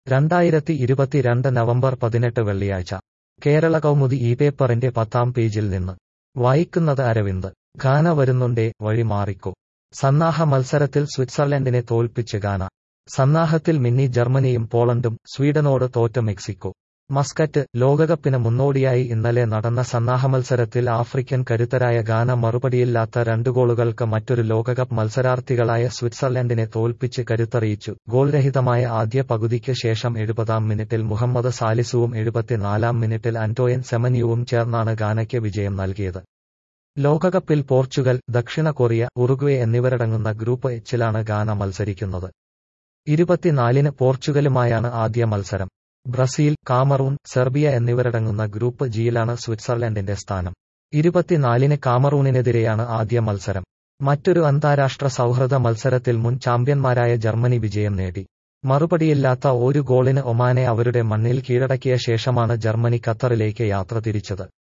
രണ്ടായിരത്തി ഇരുപത്തിരണ്ട് നവംബർ പതിനെട്ട് വെള്ളിയാഴ്ച കേരള കൗമുദി ഈ പേപ്പറിന്റെ പത്താം പേജിൽ നിന്ന് വായിക്കുന്നത് അരവിന്ദ് ഘാന വരുന്നുണ്ടേ വഴി മാറിക്കോ സന്നാഹ മത്സരത്തിൽ സ്വിറ്റ്സർലൻഡിനെ തോൽപ്പിച്ച് ഘാന സന്നാഹത്തിൽ മിന്നി ജർമ്മനിയും പോളണ്ടും സ്വീഡനോട് തോറ്റ മെക്സിക്കോ മസ്കറ്റ് ലോകകപ്പിന് മുന്നോടിയായി ഇന്നലെ നടന്ന സന്നാഹ മത്സരത്തിൽ ആഫ്രിക്കൻ കരുത്തരായ ഘാന മറുപടിയില്ലാത്ത രണ്ട് ഗോളുകൾക്ക് മറ്റൊരു ലോകകപ്പ് മത്സരാർത്ഥികളായ സ്വിറ്റ്സർലൻഡിനെ തോൽപ്പിച്ച് കരുത്തറിയിച്ചു ഗോൾരഹിതമായ ആദ്യ പകുതിക്ക് ശേഷം എഴുപതാം മിനിറ്റിൽ മുഹമ്മദ് സാലിസുവും എഴുപത്തിനാലാം മിനിറ്റിൽ അന്റോയൻ സെമനിയുവും ചേർന്നാണ് ഘാനയ്ക്ക് വിജയം നൽകിയത് ലോകകപ്പിൽ പോർച്ചുഗൽ ദക്ഷിണ കൊറിയ ഉറുഗ്വേ എന്നിവരടങ്ങുന്ന ഗ്രൂപ്പ് എച്ചിലാണ് ഘാന മത്സരിക്കുന്നത് ഇരുപത്തിനാലിന് പോർച്ചുഗലുമായാണ് ആദ്യ മത്സരം ബ്രസീൽ കാമറൂൺ സെർബിയ എന്നിവരടങ്ങുന്ന ഗ്രൂപ്പ് ജിയിലാണ് സ്വിറ്റ്സർലൻഡിന്റെ സ്ഥാനം ഇരുപത്തിനാലിന് കാമറൂണിനെതിരെയാണ് ആദ്യ മത്സരം മറ്റൊരു അന്താരാഷ്ട്ര സൗഹൃദ മത്സരത്തിൽ മുൻ ചാമ്പ്യന്മാരായ ജർമ്മനി വിജയം നേടി മറുപടിയില്ലാത്ത ഒരു ഗോളിന് ഒമാനെ അവരുടെ മണ്ണിൽ കീഴടക്കിയ ശേഷമാണ് ജർമ്മനി ഖത്തറിലേക്ക് യാത്ര തിരിച്ചത്